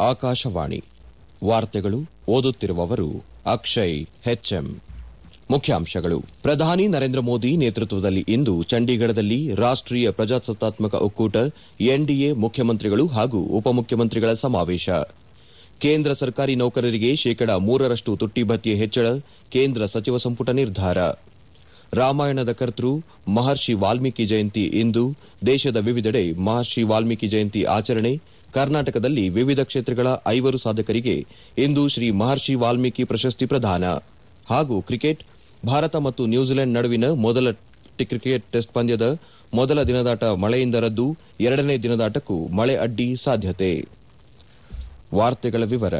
ಆಕಾಶವಾಣಿ ವಾರ್ತೆಗಳು ಓದುತ್ತಿರುವವರು ಅಕ್ಷಯ್ ಹೆಚ್ಎಂ ಮುಖ್ಯಾಂಶಗಳು ಪ್ರಧಾನಿ ನರೇಂದ್ರ ಮೋದಿ ನೇತೃತ್ವದಲ್ಲಿ ಇಂದು ಚಂಡೀಗಢದಲ್ಲಿ ರಾಷ್ಟೀಯ ಪ್ರಜಾಸತ್ತಾತ್ಮಕ ಒಕ್ಕೂಟ ಎನ್ಡಿಎ ಮುಖ್ಯಮಂತ್ರಿಗಳು ಹಾಗೂ ಉಪಮುಖ್ಯಮಂತ್ರಿಗಳ ಸಮಾವೇಶ ಕೇಂದ್ರ ಸರ್ಕಾರಿ ನೌಕರರಿಗೆ ಶೇಕಡ ಮೂರರಷ್ಟು ತುಟ್ಟಿ ಭತ್ಯೆ ಹೆಚ್ಚಳ ಕೇಂದ್ರ ಸಚಿವ ಸಂಪುಟ ನಿರ್ಧಾರ ರಾಮಾಯಣದ ಕರ್ತೃ ಮಹರ್ಷಿ ವಾಲ್ಮೀಕಿ ಜಯಂತಿ ಇಂದು ದೇಶದ ವಿವಿಧೆಡೆ ಮಹರ್ಷಿ ವಾಲ್ಮೀಕಿ ಜಯಂತಿ ಆಚರಣೆ ಕರ್ನಾಟಕದಲ್ಲಿ ವಿವಿಧ ಕ್ಷೇತ್ರಗಳ ಐವರು ಸಾಧಕರಿಗೆ ಇಂದು ಶ್ರೀ ಮಹರ್ಷಿ ವಾಲ್ಮೀಕಿ ಪ್ರಶಸ್ತಿ ಪ್ರದಾನ ಹಾಗೂ ಕ್ರಿಕೆಟ್ ಭಾರತ ಮತ್ತು ನ್ಯೂಜಿಲೆಂಡ್ ನಡುವಿನ ಮೊದಲ ಕ್ರಿಕೆಟ್ ಟೆಸ್ಟ್ ಪಂದ್ಯದ ಮೊದಲ ದಿನದಾಟ ಮಳೆಯಿಂದ ರದ್ದು ಎರಡನೇ ದಿನದಾಟಕ್ಕೂ ಮಳೆ ಅಡ್ಡಿ ಸಾಧ್ಯತೆ ವಾರ್ತೆಗಳ ವಿವರ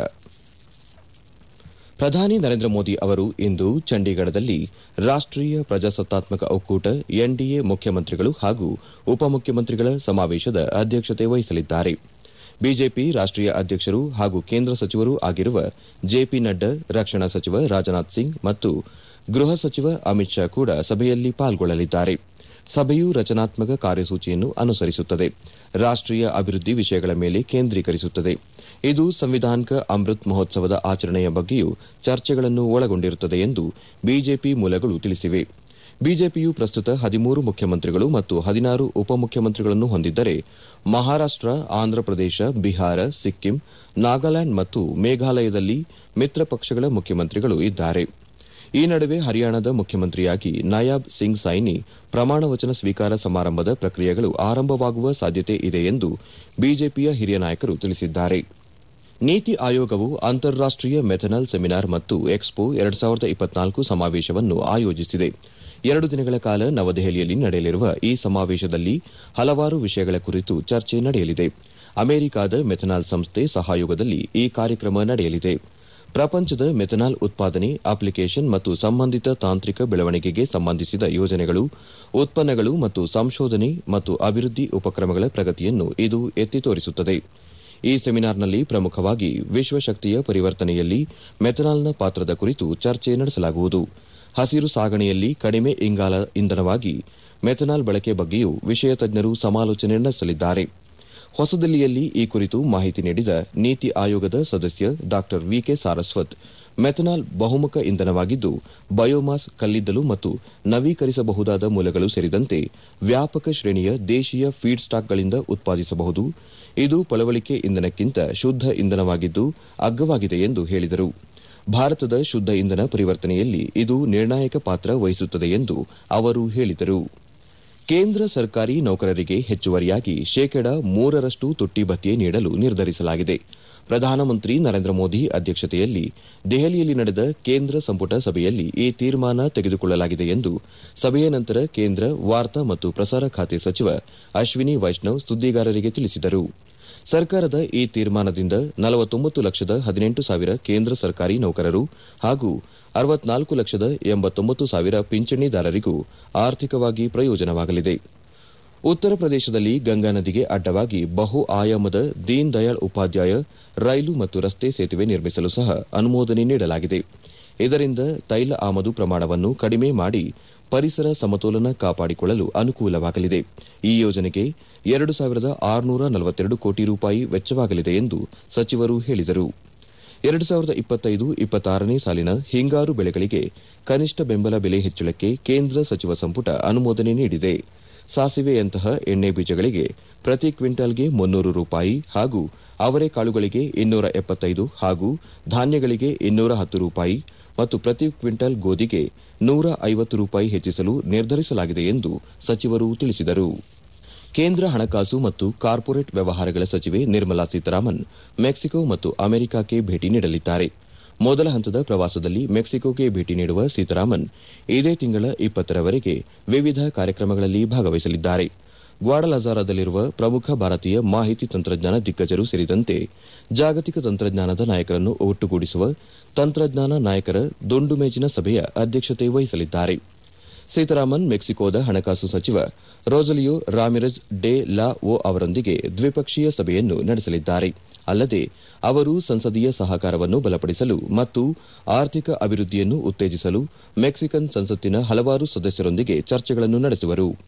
ಪ್ರಧಾನಿ ನರೇಂದ್ರ ಮೋದಿ ಅವರು ಇಂದು ಚಂಡೀಗಢದಲ್ಲಿ ರಾಷ್ಟೀಯ ಪ್ರಜಾಸತ್ತಾತ್ಮಕ ಒಕ್ಕೂಟ ಎನ್ಡಿಎ ಮುಖ್ಯಮಂತ್ರಿಗಳು ಹಾಗೂ ಉಪಮುಖ್ಯಮಂತ್ರಿಗಳ ಸಮಾವೇಶದ ಅಧ್ಯಕ್ಷತೆ ವಹಿಸಲಿದ್ದಾರೆ ಬಿಜೆಪಿ ರಾಷ್ಟೀಯ ಅಧ್ಯಕ್ಷರು ಹಾಗೂ ಕೇಂದ್ರ ಸಚಿವರೂ ಆಗಿರುವ ಜೆಪಿ ನಡ್ಡಾ ರಕ್ಷಣಾ ಸಚಿವ ರಾಜನಾಥ್ ಸಿಂಗ್ ಮತ್ತು ಗೃಹ ಸಚಿವ ಅಮಿತ್ ಶಾ ಕೂಡ ಸಭೆಯಲ್ಲಿ ಪಾಲ್ಗೊಳ್ಳಲಿದ್ದಾರೆ ಸಭೆಯು ರಚನಾತ್ಮಕ ಕಾರ್ಯಸೂಚಿಯನ್ನು ಅನುಸರಿಸುತ್ತದೆ ರಾಷ್ಟೀಯ ಅಭಿವೃದ್ಧಿ ವಿಷಯಗಳ ಮೇಲೆ ಕೇಂದ್ರೀಕರಿಸುತ್ತದೆ ಇದು ಸಂವಿಧಾನಿಕ ಅಮೃತ್ ಮಹೋತ್ಸವದ ಆಚರಣೆಯ ಬಗ್ಗೆಯೂ ಚರ್ಚೆಗಳನ್ನು ಒಳಗೊಂಡಿರುತ್ತದೆ ಎಂದು ಬಿಜೆಪಿ ಮೂಲಗಳು ತಿಳಿಸಿವೆ ಬಿಜೆಪಿಯು ಪ್ರಸ್ತುತ ಹದಿಮೂರು ಮುಖ್ಯಮಂತ್ರಿಗಳು ಮತ್ತು ಹದಿನಾರು ಉಪಮುಖ್ಯಮಂತ್ರಿಗಳನ್ನು ಹೊಂದಿದ್ದರೆ ಮಹಾರಾಷ್ಟ ಆಂಧ್ರಪ್ರದೇಶ ಬಿಹಾರ ಸಿಕ್ಕಿಂ ನಾಗಾಲ್ಯಾಂಡ್ ಮತ್ತು ಮೇಘಾಲಯದಲ್ಲಿ ಮಿತ್ರ ಪಕ್ಷಗಳ ಮುಖ್ಯಮಂತ್ರಿಗಳು ಇದ್ದಾರೆ ಈ ನಡುವೆ ಹರಿಯಾಣದ ಮುಖ್ಯಮಂತ್ರಿಯಾಗಿ ನಯಾಬ್ ಸಿಂಗ್ ಸೈನಿ ಪ್ರಮಾಣ ವಚನ ಸ್ವೀಕಾರ ಸಮಾರಂಭದ ಪ್ರಕ್ರಿಯೆಗಳು ಆರಂಭವಾಗುವ ಸಾಧ್ಯತೆ ಇದೆ ಎಂದು ಬಿಜೆಪಿಯ ಹಿರಿಯ ನಾಯಕರು ತಿಳಿಸಿದ್ದಾರೆ ನೀತಿ ಆಯೋಗವು ಅಂತಾರಾಷ್ಟೀಯ ಮೆಥನಾಲ್ ಸೆಮಿನಾರ್ ಮತ್ತು ಎಕ್ಸ್ಪೋ ಎರಡು ಸಾವಿರದ ಇಪ್ಪತ್ನಾಲ್ಕು ಸಮಾವೇಶವನ್ನು ಆಯೋಜಿಸಿದೆ ಎರಡು ದಿನಗಳ ಕಾಲ ನವದೆಹಲಿಯಲ್ಲಿ ನಡೆಯಲಿರುವ ಈ ಸಮಾವೇಶದಲ್ಲಿ ಹಲವಾರು ವಿಷಯಗಳ ಕುರಿತು ಚರ್ಚೆ ನಡೆಯಲಿದೆ ಅಮೆರಿಕದ ಮೆಥನಾಲ್ ಸಂಸ್ಥೆ ಸಹಯೋಗದಲ್ಲಿ ಈ ಕಾರ್ಯಕ್ರಮ ನಡೆಯಲಿದೆ ಪ್ರಪಂಚದ ಮೆಥನಾಲ್ ಉತ್ಪಾದನೆ ಅಪ್ಲಿಕೇಶನ್ ಮತ್ತು ಸಂಬಂಧಿತ ತಾಂತ್ರಿಕ ಬೆಳವಣಿಗೆಗೆ ಸಂಬಂಧಿಸಿದ ಯೋಜನೆಗಳು ಉತ್ಪನ್ನಗಳು ಮತ್ತು ಸಂಶೋಧನೆ ಮತ್ತು ಅಭಿವೃದ್ಧಿ ಉಪಕ್ರಮಗಳ ಪ್ರಗತಿಯನ್ನು ಇದು ಎತ್ತಿ ತೋರಿಸುತ್ತದೆ ಈ ಸೆಮಿನಾರ್ನಲ್ಲಿ ಪ್ರಮುಖವಾಗಿ ವಿಶ್ವಶಕ್ತಿಯ ಪರಿವರ್ತನೆಯಲ್ಲಿ ಮೆಥನಾಲ್ನ ಪಾತ್ರದ ಕುರಿತು ಚರ್ಚೆ ನಡೆಸಲಾಗುವುದು ಹಸಿರು ಸಾಗಣೆಯಲ್ಲಿ ಕಡಿಮೆ ಇಂಗಾಲ ಇಂಧನವಾಗಿ ಮೆಥನಾಲ್ ಬಳಕೆ ಬಗ್ಗೆಯೂ ವಿಷಯ ತಜ್ಞರು ಸಮಾಲೋಚನೆ ನಡೆಸಲಿದ್ದಾರೆ ಹೊಸದಿಲ್ಲಿಯಲ್ಲಿ ಈ ಕುರಿತು ಮಾಹಿತಿ ನೀಡಿದ ನೀತಿ ಆಯೋಗದ ಸದಸ್ಯ ಡಾ ವಿಕೆ ಸಾರಸ್ವತ್ ಮೆಥನಾಲ್ ಬಹುಮುಖ ಇಂಧನವಾಗಿದ್ದು ಬಯೋಮಾಸ್ ಕಲ್ಲಿದ್ದಲು ಮತ್ತು ನವೀಕರಿಸಬಹುದಾದ ಮೂಲಗಳು ಸೇರಿದಂತೆ ವ್ಯಾಪಕ ಶ್ರೇಣಿಯ ದೇಶೀಯ ಫೀಡ್ ಸ್ಟಾಕ್ಗಳಿಂದ ಉತ್ಪಾದಿಸಬಹುದು ಇದು ಪಳವಳಿಕೆ ಇಂಧನಕ್ಕಿಂತ ಶುದ್ದ ಇಂಧನವಾಗಿದ್ದು ಅಗ್ಗವಾಗಿದೆ ಎಂದು ಹೇಳಿದರು ಭಾರತದ ಶುದ್ದ ಇಂಧನ ಪರಿವರ್ತನೆಯಲ್ಲಿ ಇದು ನಿರ್ಣಾಯಕ ಪಾತ್ರ ವಹಿಸುತ್ತದೆ ಎಂದು ಅವರು ಹೇಳಿದರು ಕೇಂದ್ರ ಸರ್ಕಾರಿ ನೌಕರರಿಗೆ ಹೆಚ್ಚುವರಿಯಾಗಿ ಶೇಕಡ ಮೂರರಷ್ಟು ತುಟ್ಟಿ ಭತ್ಯೆ ನೀಡಲು ನಿರ್ಧರಿಸಲಾಗಿದೆ ಪ್ರಧಾನಮಂತ್ರಿ ನರೇಂದ್ರ ಮೋದಿ ಅಧ್ಯಕ್ಷತೆಯಲ್ಲಿ ದೆಹಲಿಯಲ್ಲಿ ನಡೆದ ಕೇಂದ್ರ ಸಂಪುಟ ಸಭೆಯಲ್ಲಿ ಈ ತೀರ್ಮಾನ ತೆಗೆದುಕೊಳ್ಳಲಾಗಿದೆ ಎಂದು ಸಭೆಯ ನಂತರ ಕೇಂದ್ರ ವಾರ್ತಾ ಮತ್ತು ಪ್ರಸಾರ ಖಾತೆ ಸಚಿವ ಅಶ್ವಿನಿ ವೈಷ್ಣವ್ ಸುದ್ದಿಗಾರರಿಗೆ ತಿಳಿಸಿದರು ಸರ್ಕಾರದ ಈ ತೀರ್ಮಾನದಿಂದ ನಲವತ್ತೊಂಬತ್ತು ಲಕ್ಷದ ಹದಿನೆಂಟು ಸಾವಿರ ಕೇಂದ್ರ ಸರ್ಕಾರಿ ನೌಕರರು ಹಾಗೂ ಅರವತ್ನಾಲ್ಕು ಲಕ್ಷದ ಎಂಬತ್ತೊಂಬತ್ತು ಸಾವಿರ ಪಿಂಚಣಿದಾರರಿಗೂ ಆರ್ಥಿಕವಾಗಿ ಪ್ರಯೋಜನವಾಗಲಿದೆ ಉತ್ತರ ಪ್ರದೇಶದಲ್ಲಿ ಗಂಗಾ ನದಿಗೆ ಅಡ್ಡವಾಗಿ ಬಹು ಆಯಾಮದ ದೀನ್ ದಯಾಳ್ ಉಪಾಧ್ಯಾಯ ರೈಲು ಮತ್ತು ರಸ್ತೆ ಸೇತುವೆ ನಿರ್ಮಿಸಲು ಸಹ ಅನುಮೋದನೆ ನೀಡಲಾಗಿದೆ ಇದರಿಂದ ತೈಲ ಆಮದು ಪ್ರಮಾಣವನ್ನು ಕಡಿಮೆ ಮಾಡಿ ಪರಿಸರ ಸಮತೋಲನ ಕಾಪಾಡಿಕೊಳ್ಳಲು ಅನುಕೂಲವಾಗಲಿದೆ ಈ ಯೋಜನೆಗೆ ಎರಡು ಸಾವಿರದ ಆರುನೂರ ನಲವತ್ತೆರಡು ಕೋಟಿ ರೂಪಾಯಿ ವೆಚ್ಚವಾಗಲಿದೆ ಎಂದು ಸಚಿವರು ಹೇಳಿದರು ಎರಡು ಸಾವಿರದ ಇಪ್ಪತ್ತೈದು ಇಪ್ಪತ್ತಾರನೇ ಸಾಲಿನ ಹಿಂಗಾರು ಬೆಳೆಗಳಿಗೆ ಕನಿಷ್ಠ ಬೆಂಬಲ ಬೆಲೆ ಹೆಚ್ಚಳಕ್ಕೆ ಕೇಂದ್ರ ಸಚಿವ ಸಂಪುಟ ಅನುಮೋದನೆ ನೀಡಿದೆ ಸಾಸಿವೆಯಂತಹ ಎಣ್ಣೆ ಬೀಜಗಳಿಗೆ ಪ್ರತಿ ಕ್ವಿಂಟಾಲ್ಗೆ ಮುನ್ನೂರು ರೂಪಾಯಿ ಹಾಗೂ ಅವರೆಕಾಳುಗಳಿಗೆ ಇನ್ನೂರ ಎಪ್ಪತ್ತೈದು ಹಾಗೂ ಧಾನ್ಯಗಳಿಗೆ ಇನ್ನೂರ ಹತ್ತು ರೂಪಾಯಿ ಮತ್ತು ಪ್ರತಿ ಕ್ವಿಂಟಾಲ್ ಗೋಧಿಗೆ ನೂರ ಐವತ್ತು ರೂಪಾಯಿ ಹೆಚ್ಚಿಸಲು ನಿರ್ಧರಿಸಲಾಗಿದೆ ಎಂದು ಸಚಿವರು ತಿಳಿಸಿದರು ಕೇಂದ್ರ ಹಣಕಾಸು ಮತ್ತು ಕಾರ್ಪೊರೇಟ್ ವ್ಯವಹಾರಗಳ ಸಚಿವೆ ನಿರ್ಮಲಾ ಸೀತಾರಾಮನ್ ಮೆಕ್ಸಿಕೋ ಮತ್ತು ಅಮೆರಿಕಕ್ಕೆ ಭೇಟಿ ನೀಡಲಿದ್ದಾರೆ ಮೊದಲ ಹಂತದ ಪ್ರವಾಸದಲ್ಲಿ ಮೆಕ್ಸಿಕೋಗೆ ಭೇಟಿ ನೀಡುವ ಸೀತಾರಾಮನ್ ಇದೇ ತಿಂಗಳ ಇಪ್ಪತ್ತರವರೆಗೆ ವಿವಿಧ ಕಾರ್ಯಕ್ರಮಗಳಲ್ಲಿ ಭಾಗವಹಿಸಲಿದ್ದಾರೆ ಗ್ವಾಡಲಜಾರದಲ್ಲಿರುವ ಪ್ರಮುಖ ಭಾರತೀಯ ಮಾಹಿತಿ ತಂತ್ರಜ್ಞಾನ ದಿಗ್ಗಜರು ಸೇರಿದಂತೆ ಜಾಗತಿಕ ತಂತ್ರಜ್ಞಾನದ ನಾಯಕರನ್ನು ಒಟ್ಟುಗೂಡಿಸುವ ತಂತ್ರಜ್ಞಾನ ನಾಯಕರ ದುಂಡು ಮೇಜಿನ ಸಭೆಯ ಅಧ್ಯಕ್ಷತೆ ವಹಿಸಲಿದ್ದಾರೆ ಸೀತಾರಾಮನ್ ಮೆಕ್ಸಿಕೋದ ಹಣಕಾಸು ಸಚಿವ ರೋಸಲಿಯೋ ರಾಮಿರೆಜ್ ಡೆ ಲಾ ಓ ಅವರೊಂದಿಗೆ ದ್ವಿಪಕ್ಷೀಯ ಸಭೆಯನ್ನು ನಡೆಸಲಿದ್ದಾರೆ ಅಲ್ಲದೆ ಅವರು ಸಂಸದೀಯ ಸಹಕಾರವನ್ನು ಬಲಪಡಿಸಲು ಮತ್ತು ಆರ್ಥಿಕ ಅಭಿವೃದ್ಧಿಯನ್ನು ಉತ್ತೇಜಿಸಲು ಮೆಕ್ಸಿಕನ್ ಸಂಸತ್ತಿನ ಹಲವಾರು ಸದಸ್ಯರೊಂದಿಗೆ ಚರ್ಚೆಗಳನ್ನು ನಡೆಸುವರು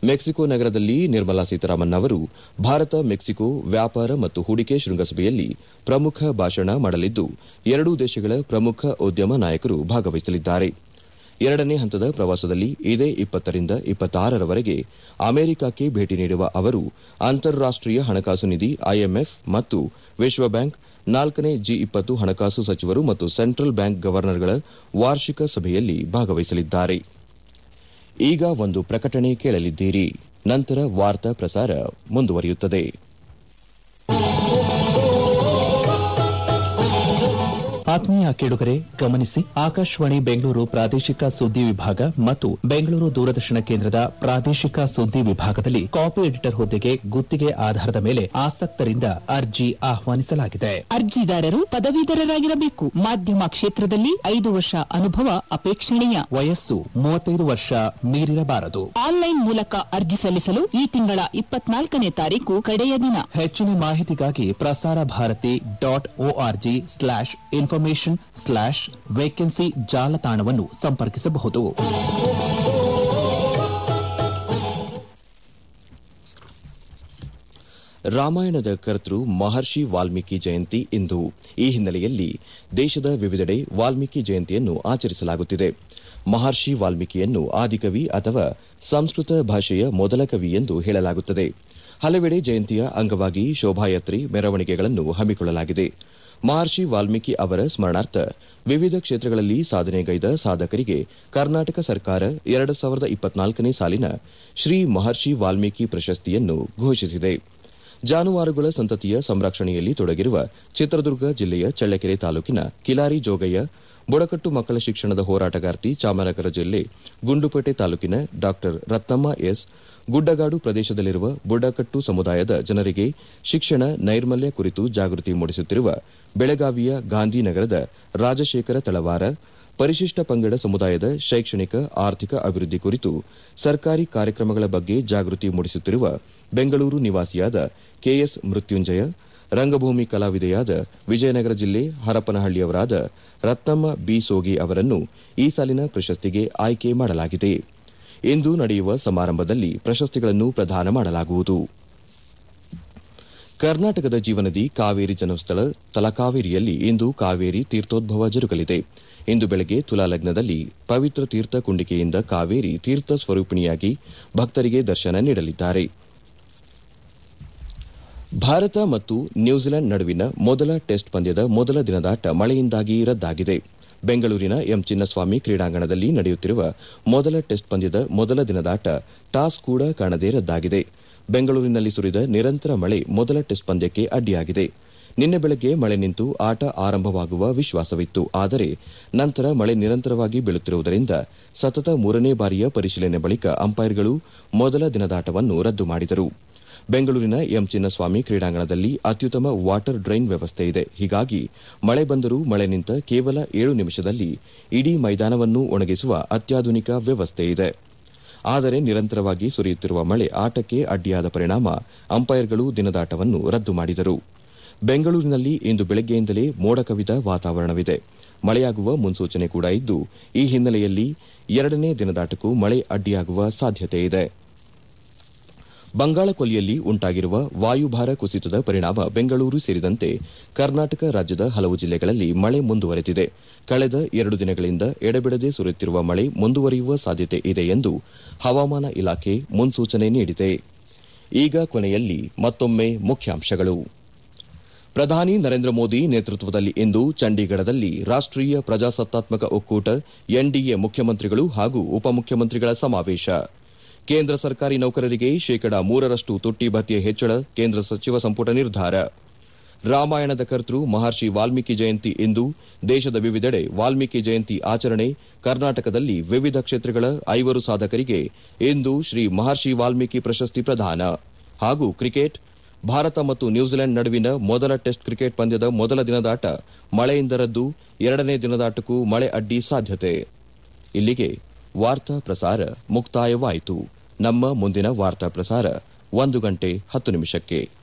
ಮೆಕ್ಸಿಕೋ ನಗರದಲ್ಲಿ ನಿರ್ಮಲಾ ಸೀತಾರಾಮನ್ ಅವರು ಭಾರತ ಮೆಕ್ಸಿಕೋ ವ್ಯಾಪಾರ ಮತ್ತು ಹೂಡಿಕೆ ಶೃಂಗಸಭೆಯಲ್ಲಿ ಪ್ರಮುಖ ಭಾಷಣ ಮಾಡಲಿದ್ದು ಎರಡೂ ದೇಶಗಳ ಪ್ರಮುಖ ಉದ್ಯಮ ನಾಯಕರು ಭಾಗವಹಿಸಲಿದ್ದಾರೆ ಎರಡನೇ ಹಂತದ ಪ್ರವಾಸದಲ್ಲಿ ಇದೇ ಇಪ್ಪತ್ತರಿಂದ ಇಪ್ಪತ್ತಾರರವರೆಗೆ ಅಮೆರಿಕಕ್ಕೆ ಭೇಟಿ ನೀಡುವ ಅವರು ಅಂತಾರಾಷ್ಟೀಯ ಹಣಕಾಸು ನಿಧಿ ಐಎಂಎಫ್ ಮತ್ತು ವಿಶ್ವ ಬ್ಯಾಂಕ್ ನಾಲ್ಕನೇ ಜಿ ಇಪ್ಪತ್ತು ಹಣಕಾಸು ಸಚಿವರು ಮತ್ತು ಸೆಂಟ್ರಲ್ ಬ್ಯಾಂಕ್ ಗವರ್ನರ್ಗಳ ವಾರ್ಷಿಕ ಸಭೆಯಲ್ಲಿ ಭಾಗವಹಿಸಲಿದ್ದಾರೆ ಈಗ ಒಂದು ಪ್ರಕಟಣೆ ಕೇಳಲಿದ್ದೀರಿ ನಂತರ ವಾರ್ತಾ ಪ್ರಸಾರ ಮುಂದುವರಿಯುತ್ತದೆ ಆತ್ಮೀಯ ಕೇಳುಗರೆ ಗಮನಿಸಿ ಆಕಾಶವಾಣಿ ಬೆಂಗಳೂರು ಪ್ರಾದೇಶಿಕ ಸುದ್ದಿ ವಿಭಾಗ ಮತ್ತು ಬೆಂಗಳೂರು ದೂರದರ್ಶನ ಕೇಂದ್ರದ ಪ್ರಾದೇಶಿಕ ಸುದ್ದಿ ವಿಭಾಗದಲ್ಲಿ ಕಾಪಿ ಎಡಿಟರ್ ಹುದ್ದೆಗೆ ಗುತ್ತಿಗೆ ಆಧಾರದ ಮೇಲೆ ಆಸಕ್ತರಿಂದ ಅರ್ಜಿ ಆಹ್ವಾನಿಸಲಾಗಿದೆ ಅರ್ಜಿದಾರರು ಪದವೀಧರರಾಗಿರಬೇಕು ಮಾಧ್ಯಮ ಕ್ಷೇತ್ರದಲ್ಲಿ ಐದು ವರ್ಷ ಅನುಭವ ಅಪೇಕ್ಷಣೀಯ ವಯಸ್ಸು ಮೂವತ್ತೈದು ವರ್ಷ ಮೀರಿರಬಾರದು ಆನ್ಲೈನ್ ಮೂಲಕ ಅರ್ಜಿ ಸಲ್ಲಿಸಲು ಈ ತಿಂಗಳ ಇಪ್ಪತ್ನಾಲ್ಕನೇ ತಾರೀಕು ಕಡೆಯ ದಿನ ಹೆಚ್ಚಿನ ಮಾಹಿತಿಗಾಗಿ Prasar Bharati dot org slash information slash vacancy ಜಾಲತಾಣವನ್ನು ಸಂಪರ್ಕಿಸಬಹುದು ರಾಮಾಯಣದ ಕರ್ತೃ ಮಹರ್ಷಿ ವಾಲ್ಮೀಕಿ ಜಯಂತಿ ಇಂದು ಈ ಹಿನ್ನೆಲೆಯಲ್ಲಿ ದೇಶದ ವಿವಿಧೆಡೆ ವಾಲ್ಮೀಕಿ ಜಯಂತಿಯನ್ನು ಆಚರಿಸಲಾಗುತ್ತಿದೆ ಮಹರ್ಷಿ ವಾಲ್ಮೀಕಿಯನ್ನು ಆದಿಕವಿ ಅಥವಾ ಸಂಸ್ಕೃತ ಭಾಷೆಯ ಮೊದಲ ಕವಿ ಎಂದು ಹೇಳಲಾಗುತ್ತದೆ ಹಲವೆಡೆ ಜಯಂತಿಯ ಅಂಗವಾಗಿ ಶೋಭಾಯಾತ್ರೆ ಮೆರವಣಿಗೆಗಳನ್ನು ಹಮ್ಮಿಕೊಳ್ಳಲಾಗಿದೆ ಮಹರ್ಷಿ ವಾಲ್ಮೀಕಿ ಅವರ ಸ್ಮರಣಾರ್ಥ ವಿವಿಧ ಕ್ಷೇತ್ರಗಳಲ್ಲಿ ಸಾಧನೆಗೈದ ಸಾಧಕರಿಗೆ ಕರ್ನಾಟಕ ಸರ್ಕಾರ ಎರಡು ಸಾವಿರದ ಇಪ್ಪತ್ನಾಲ್ಕನೇ ಸಾಲಿನ ಶ್ರೀ ಮಹರ್ಷಿ ವಾಲ್ಮೀಕಿ ಪ್ರಶಸ್ತಿಯನ್ನು ಘೋಷಿಸಿದೆ ಜಾನುವಾರುಗಳ ಸಂತತಿಯ ಸಂರಕ್ಷಣೆಯಲ್ಲಿ ತೊಡಗಿರುವ ಚಿತ್ರದುರ್ಗ ಜಿಲ್ಲೆಯ ಚಳ್ಳಕೆರೆ ತಾಲೂಕಿನ ಕಿಲಾರಿ ಜೋಗಯ್ಯ ಬುಡಕಟ್ಟು ಮಕ್ಕಳ ಶಿಕ್ಷಣದ ಹೋರಾಟಗಾರ್ತಿ ಚಾಮರಾಜನಗರ ಜಿಲ್ಲೆ ಗುಂಡ್ಲುಪೇಟೆ ತಾಲೂಕಿನ ಡಾ ರತ್ನಮ್ಮ ಎಸ್ ಗುಡ್ಡಗಾಡು ಪ್ರದೇಶದಲ್ಲಿರುವ ಬುಡಕಟ್ಟು ಸಮುದಾಯದ ಜನರಿಗೆ ಶಿಕ್ಷಣ ನೈರ್ಮಲ್ಯ ಕುರಿತು ಜಾಗೃತಿ ಮೂಡಿಸುತ್ತಿರುವ ಬೆಳಗಾವಿಯ ಗಾಂಧಿನಗರದ ರಾಜಶೇಖರ ತಳವಾರ ಪರಿಶಿಷ್ಟ ಪಂಗಡ ಸಮುದಾಯದ ಶೈಕ್ಷಣಿಕ ಆರ್ಥಿಕ ಅಭಿವೃದ್ಧಿ ಕುರಿತು ಸರ್ಕಾರಿ ಕಾರ್ಯಕ್ರಮಗಳ ಬಗ್ಗೆ ಜಾಗೃತಿ ಮೂಡಿಸುತ್ತಿರುವ ಬೆಂಗಳೂರು ನಿವಾಸಿಯಾದ ಕೆಎಸ್ ಮೃತ್ಯುಂಜಯ ರಂಗಭೂಮಿ ಕಲಾವಿದೆಯಾದ ವಿಜಯನಗರ ಜಿಲ್ಲೆ ಹರಪನಹಳ್ಳಿಯವರಾದ ರತ್ನಮ್ಮ ಬಿ ಸೋಗಿ ಅವರನ್ನು ಈ ಸಾಲಿನ ಪ್ರಶಸ್ತಿಗೆ ಆಯ್ಕೆ ಮಾಡಲಾಗಿದೆ ಇಂದು ನಡೆಯುವ ಸಮಾರಂಭದಲ್ಲಿ ಪ್ರಶಸ್ತಿಗಳನ್ನು ಪ್ರದಾನ ಮಾಡಲಾಗುವುದು ಕರ್ನಾಟಕದ ಜೀವನದಿ ಕಾವೇರಿ ಜನ್ಮಸ್ಥಳ ತಲಕಾವೇರಿಯಲ್ಲಿ ಇಂದು ಕಾವೇರಿ ತೀರ್ಥೋದ್ಭವ ಜರುಗಲಿದೆ ಇಂದು ಬೆಳಗ್ಗೆ ತುಲಾಲಗ್ನದಲ್ಲಿ ಪವಿತ್ರ ತೀರ್ಥ ಕುಂಡಿಕೆಯಿಂದ ಕಾವೇರಿ ತೀರ್ಥ ಸ್ವರೂಪಿಣಿಯಾಗಿ ಭಕ್ತರಿಗೆ ದರ್ಶನ ನೀಡಲಿದ್ದಾರೆ ಭಾರತ ಮತ್ತು ನ್ಯೂಜಿಲೆಂಡ್ ನಡುವಿನ ಮೊದಲ ಟೆಸ್ಟ್ ಪಂದ್ಯದ ಮೊದಲ ದಿನದಾಟ ಮಳೆಯಿಂದಾಗಿ ರದ್ದಾಗಿದೆ ಬೆಂಗಳೂರಿನ ಎಂ ಚಿನ್ನಸ್ವಾಮಿ ಕ್ರೀಡಾಂಗಣದಲ್ಲಿ ನಡೆಯುತ್ತಿರುವ ಮೊದಲ ಟೆಸ್ಟ್ ಪಂದ್ಯದ ಮೊದಲ ದಿನದಾಟ ಟಾಸ್ ಕೂಡ ಕಾಣದೆ ರದ್ದಾಗಿದೆ ಬೆಂಗಳೂರಿನಲ್ಲಿ ಸುರಿದ ನಿರಂತರ ಮಳೆ ಮೊದಲ ಟೆಸ್ಟ್ ಪಂದ್ಯಕ್ಕೆ ಅಡ್ಡಿಯಾಗಿದೆ ನಿನ್ನೆ ಬೆಳಗ್ಗೆ ಮಳೆ ನಿಂತು ಆಟ ಆರಂಭವಾಗುವ ವಿಶ್ವಾಸವಿತ್ತು ಆದರೆ ನಂತರ ಮಳೆ ನಿರಂತರವಾಗಿ ಬೀಳುತ್ತಿರುವುದರಿಂದ ಸತತ ಮೂರನೇ ಬಾರಿಯ ಪರಿಶೀಲನೆ ಬಳಿಕ ಅಂಪೈರ್ಗಳು ಮೊದಲ ದಿನದಾಟವನ್ನು ರದ್ದು ಮಾಡಿದರು ಬೆಂಗಳೂರಿನ ಎಂ ಚಿನ್ನಸ್ವಾಮಿ ಕ್ರೀಡಾಂಗಣದಲ್ಲಿ ಅತ್ಯುತ್ತಮ ವಾಟರ್ ಡ್ರೈನ್ ವ್ಯವಸ್ಥೆ ಇದೆ ಹೀಗಾಗಿ ಮಳೆ ಬಂದರೂ ಮಳೆ ನಿಂತ ಕೇವಲ ಏಳು ನಿಮಿಷದಲ್ಲಿ ಇಡೀ ಮೈದಾನವನ್ನು ಒಣಗಿಸುವ ಅತ್ಯಾಧುನಿಕ ವ್ಯವಸ್ಥೆ ಇದೆ ಆದರೆ ನಿರಂತರವಾಗಿ ಸುರಿಯುತ್ತಿರುವ ಮಳೆ ಆಟಕ್ಕೆ ಅಡ್ಡಿಯಾದ ಪರಿಣಾಮ ಅಂಪೈರ್ಗಳು ದಿನದಾಟವನ್ನು ರದ್ದು ಮಾಡಿದರು ಬೆಂಗಳೂರಿನಲ್ಲಿ ಇಂದು ಬೆಳಗ್ಗೆಯಿಂದಲೇ ಮೋಡ ಕವಿದ ವಾತಾವರಣವಿದೆ ಮಳೆಯಾಗುವ ಮುನ್ಸೂಚನೆ ಕೂಡ ಇದ್ದು ಈ ಹಿನ್ನೆಲೆಯಲ್ಲಿ ಎರಡನೇ ದಿನದಾಟಕ್ಕೂ ಮಳೆ ಅಡ್ಡಿಯಾಗುವ ಸಾಧ್ಯತೆ ಇದೆ ಬಂಗಾಳಕೊಲ್ಲಿಯಲ್ಲಿ ಉಂಟಾಗಿರುವ ವಾಯುಭಾರ ಕುಸಿತದ ಪರಿಣಾಮ ಬೆಂಗಳೂರು ಸೇರಿದಂತೆ ಕರ್ನಾಟಕ ರಾಜ್ಯದ ಹಲವು ಜಿಲ್ಲೆಗಳಲ್ಲಿ ಮಳೆ ಮುಂದುವರೆದಿದೆ ಕಳೆದ ಎರಡು ದಿನಗಳಿಂದ ಎಡೆಬಿಡದೆ ಸುರಿಯುತ್ತಿರುವ ಮಳೆ ಮುಂದುವರಿಯುವ ಸಾಧ್ಯತೆ ಇದೆ ಎಂದು ಹವಾಮಾನ ಇಲಾಖೆ ಮುನ್ಸೂಚನೆ ನೀಡಿದೆ ಈಗ ಕೊನೆಯಲ್ಲಿ ಮತ್ತೊಮ್ಮೆ ಮುಖ್ಯಾಂಶಗಳು ಪ್ರಧಾನಿ ನರೇಂದ್ರ ಮೋದಿ ನೇತೃತ್ವದಲ್ಲಿ ಇಂದು ಚಂಡೀಗಢದಲ್ಲಿ ರಾಷ್ಟೀಯ ಪ್ರಜಾಸತ್ತಾತ್ಮಕ ಒಕ್ಕೂಟ ಎನ್ಡಿಎ ಮುಖ್ಯಮಂತ್ರಿಗಳು ಹಾಗೂ ಉಪಮುಖ್ಯಮಂತ್ರಿಗಳ ಸಮಾವೇಶ ಕೇಂದ್ರ ಸರ್ಕಾರಿ ನೌಕರರಿಗೆ ಶೇಕಡ ಮೂರರಷ್ಟು ತುಟ್ಟಿ ಭತ್ಯೆ ಹೆಚ್ಚಳ ಕೇಂದ್ರ ಸಚಿವ ಸಂಪುಟ ನಿರ್ಧಾರ ರಾಮಾಯಣದ ಕರ್ತೃ ಮಹರ್ಷಿ ವಾಲ್ಮೀಕಿ ಜಯಂತಿ ಇಂದು ದೇಶದ ವಿವಿಧೆಡೆ ವಾಲ್ಮೀಕಿ ಜಯಂತಿ ಆಚರಣೆ ಕರ್ನಾಟಕದಲ್ಲಿ ವಿವಿಧ ಕ್ಷೇತ್ರಗಳ ಐವರು ಸಾಧಕರಿಗೆ ಇಂದು ಶ್ರೀ ಮಹರ್ಷಿ ವಾಲ್ಮೀಕಿ ಪ್ರಶಸ್ತಿ ಪ್ರದಾನ ಹಾಗೂ ಕ್ರಿಕೆಟ್ ಭಾರತ ಮತ್ತು ನ್ಯೂಜಿಲೆಂಡ್ ನಡುವಿನ ಮೊದಲ ಟೆಸ್ಟ್ ಕ್ರಿಕೆಟ್ ಪಂದ್ಯದ ಮೊದಲ ದಿನದಾಟ ಮಳೆಯಿಂದ ರದ್ದು ಎರಡನೇ ದಿನದಾಟಕ್ಕೂ ಮಳೆ ಅಡ್ಡಿ ಸಾಧ್ಯತೆ ಇಲ್ಲಿಗೆ ವಾರ್ತಾ ಪ್ರಸಾರ ಮುಕ್ತಾಯವಾಯಿತು ನಮ್ಮ ಮುಂದಿನ ವಾರ್ತಾ ಪ್ರಸಾರ ಒಂದು ಗಂಟೆ ಹತ್ತು ನಿಮಿಷಕ್ಕೆ